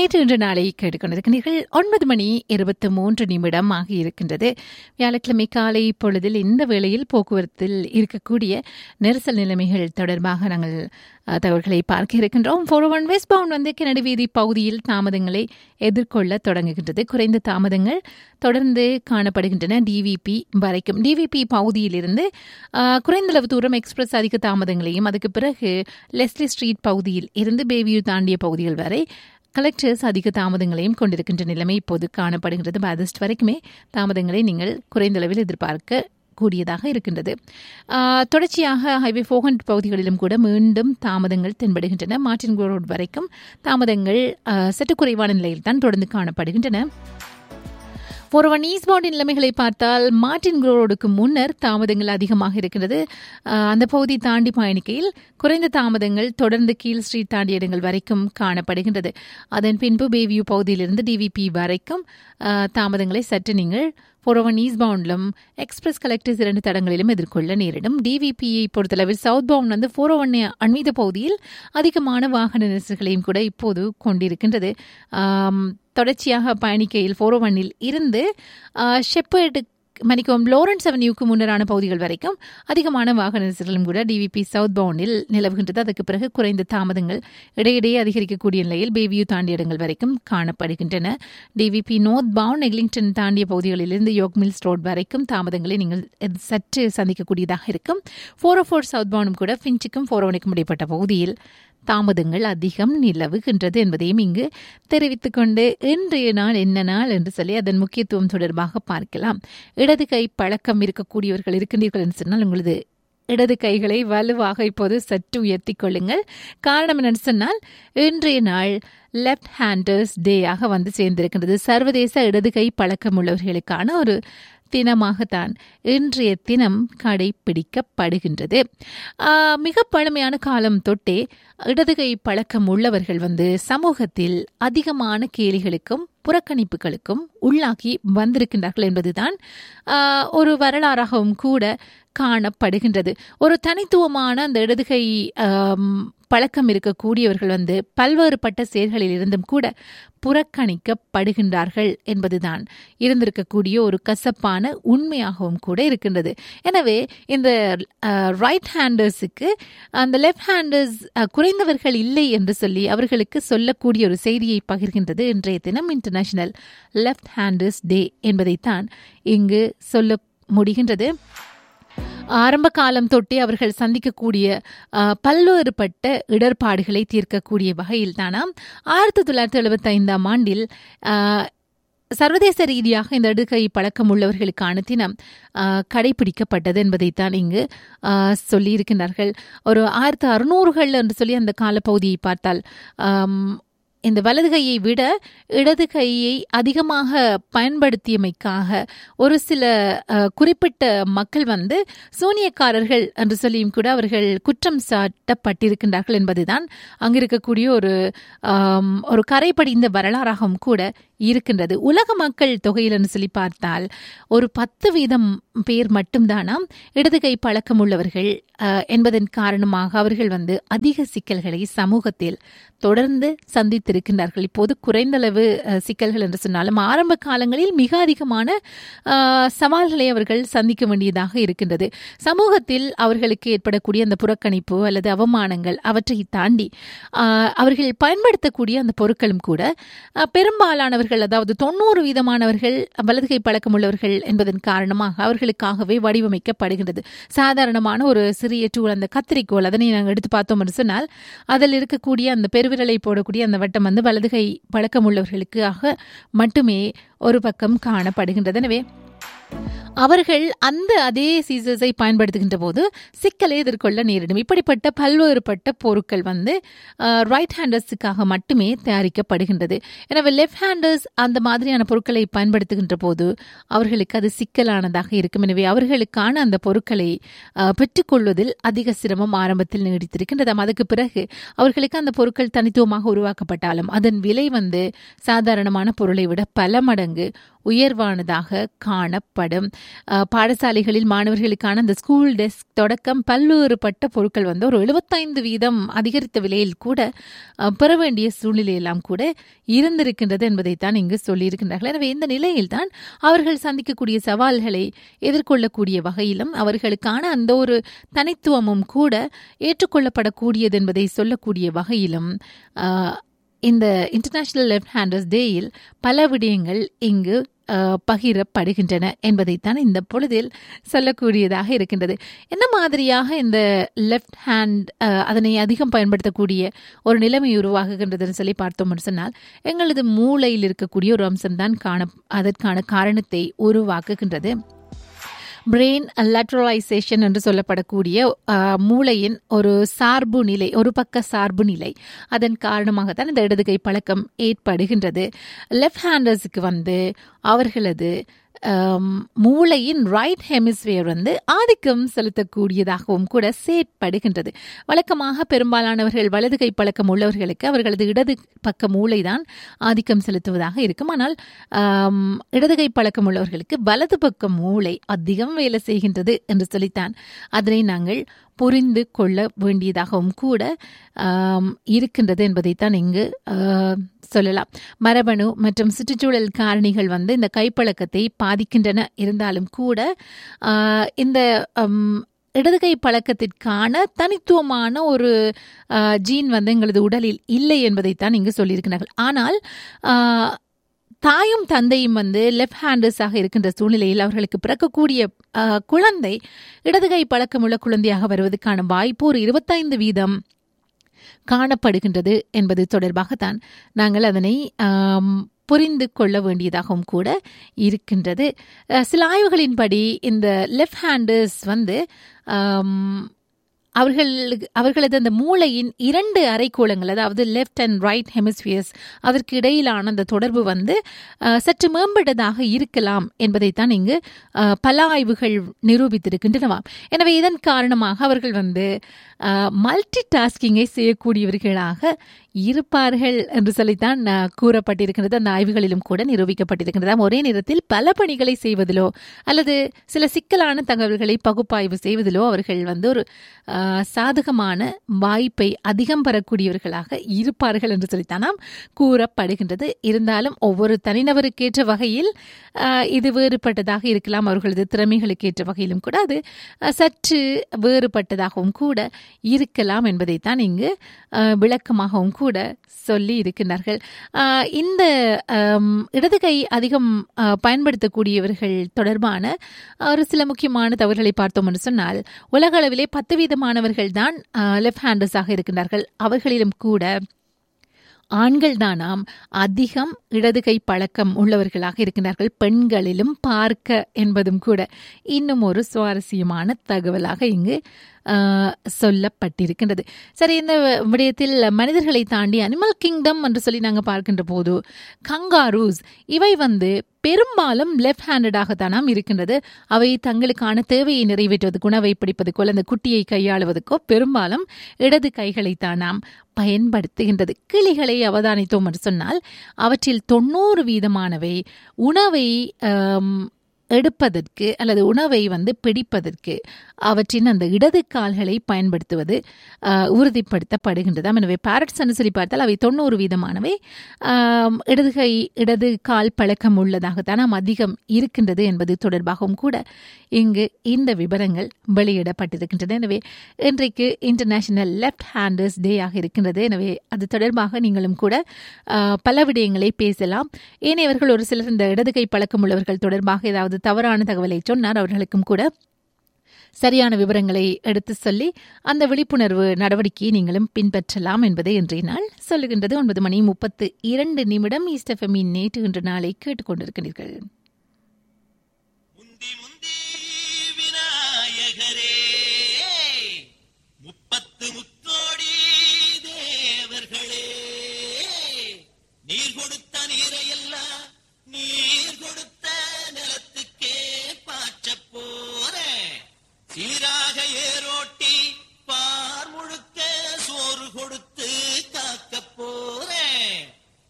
நேற்று இன்று நாளை கேட்டுக்கொண்டிருக்கிறீர்கள் ஒன்பது மணி இருபத்தி மூன்று நிமிடம் ஆகி இருக்கின்றது வியாழக்கிழமை காலை பொழுதில் இந்த வேளையில் போக்குவரத்தில் இருக்கக்கூடிய நெரிசல் நிலைமைகள் தொடர்பாக நாங்கள் அஹ், தகவல்களை பார்க்க இருக்கின்றோம் ஃபோர் ஒன் வெஸ்ட் பவுண்ட் வந்து கிணறு வீதி பகுதியில் தாமதங்களை எதிர்கொள்ள தொடங்குகின்றது குறைந்த தாமதங்கள் தொடர்ந்து காணப்படுகின்றன டிவிபி வரைக்கும் டிவிபி பகுதியிலிருந்து அஹ், குறைந்தளவு தூரம் எக்ஸ்பிரஸ் அதிக தாமதங்களையும் அதுக்கு பிறகு லெஸ்லி ஸ்ட்ரீட் பகுதியில் இருந்து பேவியூ தாண்டிய பகுதிகள் வரை கலெக்டர்ஸ் அதிக தாமதங்களையும் கொண்டிருக்கின்ற நிலைமை இப்போது காணப்படுகிறது பாதஸ்ட் வரைக்குமே தாமதங்களை நீங்கள் குறைந்த அளவில் எதிர்பார்க்க கூடியதாக இருக்கின்றது ஆஹ், தொடர்ச்சியாக ஹைவே ஃபோகண்ட் பகுதிகளிலும் கூட மீண்டும் தாமதங்கள் தென்படுகின்றன மார்டின் ரோட் வரைக்கும் தாமதங்கள் ஆஹ், சற்று குறைவான நிலையில் தான் தொடர்ந்து காணப்படுகின்றன ஃபோர் ஒன் ஈஸ்ட் பவுண்டின் நிலைமைகளை பார்த்தால் மார்டின் ரோடுக்கு முன்னர் தாமதங்கள் அதிகமாக இருக்கின்றது ஆஹ், அந்த பகுதி தாண்டி பயணிக்கையில் குறைந்த தாமதங்கள் தொடர்ந்து கீழ் ஸ்ட்ரீட் தாண்டிய இடங்கள் வரைக்கும் காணப்படுகின்றது அதன் பின்பு பேவியூ பகுதியிலிருந்து டிவிபி வரைக்கும் ஆஹ், தாமதங்களை சற்று நீங்கள் ஃபோர் ஒன் ஈஸ்ட் பவுண்டிலும் எக்ஸ்பிரஸ் கலெக்டர்ஸ் இரண்டு தடங்களிலும் எதிர்கொள்ள நேரிடும் டிவிபியை பொறுத்தளவில் சவுத் பவுண்ட் வந்து ஃபோர் ஒன் அண்மீத பகுதியில் அதிகமான வாகன நெரிசல்களையும் கூட இப்போது கொண்டிருக்கின்றது ஆம், தொடர்ச்சியாக பயணிக்கையில் ஃபோர் ஒன்னில் இருந்து ஷெப்பர்டு மணிக்கும் லோரன்ஸ் அவென்யூக்கு முன்னரான பகுதிகள் வரைக்கும் அதிகமான வாகன நெரிசல்களும் கூட டிவிபி சவுத் பவுண்டில் நிலவுகின்றது அதுக்கு பிறகு குறைந்த தாமதங்கள் இடையிடையே அதிகரிக்கக்கூடிய நிலையில் பேவியூ தாண்டிய இடங்கள் வரைக்கும் காணப்படுகின்றன டிவிபி நோர்த் பவுண்ட் எக்லிங்டன் தாண்டிய பகுதிகளிலிருந்து யோக் மில்ஸ் ரோட் வரைக்கும் தாமதங்களை நீங்கள் சற்று சந்திக்கக்கூடியதாக இருக்கும் ஃபோர் ஓ ஃபோர் சவுத் பவுண்டும் கூட ஃபின்ச்சுக்கும் ஃபோர் ஒனுக்கும் இடைப்பட்ட பகுதியில் தாமதங்கள் அதிகம் நிலவுகின்றது என்பதையும் இங்கு தெரிவித்துக் கொண்டு இன்றைய நாள் என்ன நாள் என்று சொல்லி அதன் முக்கியத்துவம் தொடர்பாக பார்க்கலாம் இடது கை பழக்கம் இருக்கக்கூடியவர்கள் இருக்கின்றீர்கள் என்று சொன்னால் உங்களது இடது கைகளை வலுவாக இப்போது சற்று உயர்த்திக் கொள்ளுங்கள் காரணம் என்னன்னு சொன்னால் இன்றைய நாள் லெஃப்ட் ஹேண்டர்ஸ் டேயாக வந்து சேர்ந்திருக்கின்றது சர்வதேச இடது கை பழக்கம் உள்ளவர்களுக்கான ஒரு தினமாகத்தான் இன்றைய தினம் கடைபிடிக்கப்படுகின்றது ஆஹ், மிக பழமையான காலம் தொட்டே இடதுகை பழக்கம் உள்ளவர்கள் வந்து சமூகத்தில் அதிகமான கேலிகளுக்கும் புறக்கணிப்புகளுக்கும் உள்ளாகி வந்திருக்கின்றார்கள் என்பதுதான் ஆஹ், ஒரு வரலாறாகவும் கூட காணப்படுகின்றது ஒரு தனித்துவமான அந்த இடதுகை ஆம், பழக்கம் இருக்கக்கூடியவர்கள் வந்து பல்வேறுபட்ட செயல்களில் இருந்தும் கூட புறக்கணிக்கப்படுகின்றார்கள் என்பதுதான் இருந்திருக்கக்கூடிய ஒரு கசப்பான உண்மையாகவும் கூட இருக்கின்றது எனவே இந்த ரைட் ஹேண்டர்ஸுக்கு அந்த லெஃப்ட் ஹேண்டர்ஸ் குறைந்தவர்கள் இல்லை என்று சொல்லி அவர்களுக்கு சொல்லக்கூடிய ஒரு செய்தியை பகிர்கின்றது இன்றைய தினம் இன்டர்நேஷனல் லெஃப்ட் ஹேண்டர்ஸ் டே என்பதைத்தான் இங்கு சொல்ல முடிகின்றது ஆரம்ப காலம் தொட்டே அவர்கள் சந்திக்கக்கூடிய அஹ், பல்வேறுபட்ட இடர்பாடுகளை தீர்க்கக்கூடிய வகையில் தானாம் ஆயிரத்தி தொள்ளாயிரத்தி எழுபத்தி ஐந்தாம் ஆண்டில் அஹ், சர்வதேச ரீதியாக இந்த அடுக்கை பழக்கம் உள்ளவர்களுக்கான தினம் அஹ், கடைபிடிக்கப்பட்டது என்பதைத்தான் இங்கு அஹ், சொல்லியிருக்கின்றார்கள் ஒரு ஆயிரத்தி அறுநூறுகள் என்று சொல்லி அந்த காலப்பகுதியை பார்த்தால் ஆம், இந்த வலது கையை விட இடது கையை அதிகமாக பயன்படுத்தியமைக்காக ஒரு சில அஹ், குறிப்பிட்ட மக்கள் வந்து சூனியக்காரர்கள் என்று சொல்லியும் கூட அவர்கள் குற்றம் சாட்டப்பட்டிருக்கின்றார்கள் என்பதுதான் அங்கு இருக்கக்கூடிய ஒரு ஆம், ஒரு கரைபடிந்த வரலாறாகவும் கூட இருக்கின்றது உலக மக்கள் தொகையில் என்று சொல்லி பார்த்தால் ஒரு பத்து வீதம் பேர் மட்டும்தானாம் இடது கை பழக்கம் உள்ளவர்கள் அஹ், என்பதன் காரணமாக அவர்கள் வந்து அதிக சிக்கல்களை சமூகத்தில் தொடர்ந்து சந்தித்திருக்கின்றார்கள் இப்போது குறைந்தளவு அஹ், சிக்கல்கள் என்று சொன்னாலும் ஆரம்ப காலங்களில் மிக அதிகமான அஹ், சவால்களை அவர்கள் சந்திக்க வேண்டியதாக இருக்கின்றது சமூகத்தில் அவர்களுக்கு ஏற்படக்கூடிய அந்த புறக்கணிப்பு அல்லது அவமானங்கள் அவற்றை தாண்டி அஹ், அவர்கள் பயன்படுத்தக்கூடிய அந்த பொருட்களும் கூட அஹ், பெரும்பாலானவர்கள் அதாவது தொண்ணூறு வீதமானவர்கள் வலதுகை பழக்கம் உள்ளவர்கள் என்பதன் காரணமாக அவர்களுக்காகவே வடிவமைக்கப்படுகின்றது சாதாரணமான ஒரு சிறிய டூல் அந்த கத்திரிக்கோல் அதனை நாங்கள் எடுத்து பார்த்தோம் என்று சொன்னால் அதில் இருக்கக்கூடிய அந்த பெருவிரலை போடக்கூடிய அந்த வட்டம் வந்து வலதுகை பழக்கம் உள்ளவர்களுக்காக மட்டுமே ஒரு பக்கம் காணப்படுகின்றது எனவே அவர்கள் அந்த அதே சீசர்ஸை பயன்படுத்துகின்ற போது சிக்கலை எதிர்கொள்ள நேரிடும் இப்படிப்பட்ட பல்வேறுபட்ட பொருட்கள் வந்து ரைட் ஹேண்டர்ஸுக்காக மட்டுமே தயாரிக்கப்படுகின்றது எனவே லெஃப்ட் ஹேண்டர்ஸ் அந்த மாதிரியான பொருட்களை பயன்படுத்துகின்ற போது அவர்களுக்கு அது சிக்கலானதாக இருக்கும் எனவே அவர்களுக்கான அந்த பொருட்களை அஹ், பெற்றுக்கொள்வதில் அதிக சிரமம் ஆரம்பத்தில் நீடித்திருக்கின்றது அதுக்கு பிறகு அவர்களுக்கு அந்த பொருட்கள் தனித்துவமாக உருவாக்கப்பட்டாலும் அதன் விலை வந்து சாதாரணமான பொருளை விட பல மடங்கு உயர்வானதாக காணப்படும் அஹ், பாடசாலைகளில் மாணவர்களுக்கான அந்த ஸ்கூல் டெஸ்க் தொடக்கம் பல்வேறுபட்ட பொருட்கள் வந்து ஒரு எழுபத்தைந்து வீதம் அதிகரித்த விலையில் கூட அஹ், பெற வேண்டிய சூழ்நிலையெல்லாம் கூட இருந்திருக்கின்றது என்பதைத்தான் இங்கு சொல்லியிருக்கின்றார்கள் எனவே இந்த நிலையில்தான் அவர்கள் சந்திக்கக்கூடிய சவால்களை எதிர்கொள்ளக்கூடிய வகையிலும் அவர்களுக்கான அந்த ஒரு தனித்துவமும் கூட ஏற்றுக்கொள்ளப்படக்கூடியது என்பதை சொல்லக்கூடிய வகையிலும் ஆஹ், இந்த இன்டர்நேஷனல் லெஃப்ட் ஹேண்டர்ஸ் டேயில் பல விடயங்கள் இங்கு ஆஹ், பகிரப்படுகின்றன என்பதைத்தான் இந்த பொழுதில் சொல்லக்கூடியதாக இருக்கின்றது என்ன மாதிரியாக இந்த லெஃப்ட் ஹேண்ட் அதனை அதிகம் பயன்படுத்தக்கூடிய ஒரு நிலைமை உருவாகுகின்றதுன்னு சொல்லி பார்த்தோம் என்று சொன்னால் எங்களது மூளையில் இருக்கக்கூடிய ஒரு அம்சம்தான் காண அதற்கான காரணத்தை உருவாக்குகின்றது பிரெயின் லேட்ரலைசேஷன் என்று சொல்லப்படக்கூடிய அஹ், மூளையின் ஒரு சார்பு நிலை ஒரு பக்க சார்பு நிலை அதன் காரணமாகத்தான் இந்த இடதுகை பழக்கம் ஏற்படுகின்றது லெஃப்ட் ஹேண்டர்ஸுக்கு வந்து அவர்களது அம், மூளையின் ரைட் ஹெமிஸ்பியர் வந்து ஆதிக்கம் செலுத்தக்கூடியதாகவும் கூட செயற்படுகின்றது வழக்கமாக பெரும்பாலானவர்கள் வலது கை பழக்கம் உள்ளவர்களுக்கு அவர்களது இடது பக்க மூளைதான் ஆதிக்கம் செலுத்துவதாக இருக்கும் ஆனால் ஆம், இடது கை பழக்கம் உள்ளவர்களுக்கு வலது பக்க மூளை அதிகம் வேலை செய்கின்றது என்று சொல்லித்தான் அதனை நாங்கள் புரிந்து கொள்ள வேண்டியதாகவும் கூட ஆம், இருக்கின்றது என்பதைத்தான் இங்கு ஆ, சொல்லலாம் மரபணு மற்றும் சுற்றுச்சூழல் காரணிகள் வந்து இந்த கைப்பழக்கத்தை பாதிக்கின்றன இருந்தாலும் கூட ஆ, இந்த அம், இடதுகை பழக்கத்திற்கான தனித்துவமான ஒரு ஆ, ஜீன் வந்து எங்களது உடலில் இல்லை என்பதைத்தான் இங்கு சொல்லியிருக்கிறார்கள் ஆனால் ஆ, தாயும் தந்தையும் வந்து லெஃப்ட் ஹேண்டர்ஸாக இருக்கின்ற சூழ்நிலையில் அவர்களுக்கு பிறக்கக்கூடிய ஆ, குழந்தை இடதுகை பழக்கமுள்ள குழந்தையாக வருவதற்கான வாய்ப்பு ஒரு இருபத்தைந்து வீதம் காணப்படுகின்றது என்பது தொடர்பாகத்தான் நாங்கள் அதனை ஆம், புரிந்து கொள்ள வேண்டியதாகவும் கூட இருக்கின்றது அஹ், சில ஆய்வுகளின்படி இந்த லெஃப்ட் ஹேண்டர்ஸ் வந்து ஆம், அவர்கள் அவர்களது அந்த மூளையின் இரண்டு அரைக்கோளங்கள் அதாவது லெஃப்ட் அண்ட் ரைட் ஹெமிஸ்பியர்ஸ் அதற்கு இடையிலான அந்த தொடர்பு வந்து அஹ், சற்று மேம்பட்டதாக இருக்கலாம் என்பதைத்தான் இங்கு அஹ், பல ஆய்வுகள் நிரூபித்திருக்கின்றனவாம் எனவே இதன் காரணமாக அவர்கள் வந்து மல்டி டாஸ்கிங்கை செய்யக்கூடியவர்களாக இருப்பார்கள் என்று சொல்லித்தான் அஹ், கூறப்பட்டிருக்கிறது அந்த ஆய்வுகளிலும் கூட நிரூபிக்கப்பட்டிருக்கின்றதாம் ஒரே நேரத்தில் பல பணிகளை செய்வதிலோ அல்லது சில சிக்கலான தகவல்களை பகுப்பாய்வு செய்வதிலோ அவர்கள் வந்து ஒரு அஹ், சாதகமான வாய்ப்பை அதிகம் பெறக்கூடியவர்களாக இருப்பார்கள் என்று சொல்லித்தானாம் கூறப்படுகின்றது இருந்தாலும் ஒவ்வொரு தனிநபருக்கேற்ற வகையில் அஹ், இது வேறுபட்டதாக இருக்கலாம் அவர்களது திறமைகளுக்கேற்ற வகையிலும் கூட அது அஹ், சற்று வேறுபட்டதாகவும் கூட இருக்கலாம் என்பதைத்தான் இங்கு அஹ், விளக்கமாகவும் கூட சொல்லி இருக்கின்றார்கள் அஹ், இந்த அம், இடது கை அதிகம் அஹ், பயன்படுத்தக்கூடியவர்கள் தொடர்பான ஒரு சில முக்கியமான தவறுகளை பார்த்தோம் என்று சொன்னால் உலக அளவிலே பத்து வீதமானவர்கள் தான் லெஃப்ட் ஹேண்டர்ஸாக இருக்கின்றார்கள் அவர்களிலும் கூட ஆண்கள் தானாம் அதிகம் இடது கை பழக்கம் உள்ளவர்களாக இருக்கின்றார்கள் பெண்களிலும் பார்க்க என்பதும் கூட இன்னும் ஒரு சுவாரஸ்யமான தகவலாக இங்கு ஆஹ், சொல்லப்பட்டிருக்கின்றது சரி இந்த விடயத்தில் மனிதர்களை தாண்டி அனிமல் கிங்டம் என்று சொல்லி நாங்கள் பார்க்கின்ற போது கங்காரூஸ் இவை வந்து பெரும்பாலும் லெஃப்ட் ஹேண்டடாகத்தானாம் இருக்கின்றது அவை தங்களுக்கான தேவையை நிறைவேற்றுவதற்கு உணவை பிடிப்பதற்கோ அல்லது குட்டியை கையாளுவதற்கோ பெரும்பாலும் இடது கைகளை தானாம் பயன்படுத்துகின்றது கிளிகளை அவதானித்தோம் என்று சொன்னால் அவற்றில் தொண்ணூறு வீதமானவை உணவை ஆம், எடுப்பதற்கு அல்லது உணவை வந்து பிடிப்பதற்கு அவற்றின் அந்த இடது கால்களை பயன்படுத்துவது ஆஹ், உறுதிப்படுத்தப்படுகின்றதாம் எனவே பேரட்ஸ் என்று சொல்லி பார்த்தால் அவை தொண்ணூறு வீதமானவை ஆம், இடது கை இடது கால் பழக்கம் உள்ளதாகத்தான் நாம் அதிகம் இருக்கின்றது என்பது தொடர்பாகவும் கூட இங்கு இந்த விவரங்கள் வெளியிடப்பட்டிருக்கின்றன எனவே இன்றைக்கு இன்டர்நேஷனல் லெஃப்ட் ஹேண்டர்ஸ் டே ஆக இருக்கின்றது எனவே அது தொடர்பாக நீங்களும் கூட ஆஹ், பல விடயங்களை பேசலாம் ஏனையவர்கள் ஒரு சிலர் இந்த இடது கை பழக்கம் உள்ளவர்கள் தொடர்பாக ஏதாவது தவறான தகவலை சொன்னார் அவர்களுக்கும் கூட சரியான விவரங்களை எடுத்து சொல்லி அந்த விழிப்புணர்வு நடவடிக்கையை நீங்களும் பின்பற்றலாம் என்பதை இன்றைய நாள் சொல்லுகின்றது ஒன்பது மணி முப்பத்து இரண்டு நிமிடம் ஈஸ்டஃபமின் நேற்று இன்று நாளை கேட்டுக்கொண்டிருக்கிறீர்கள் முந்தி முந்தி விநாயகரே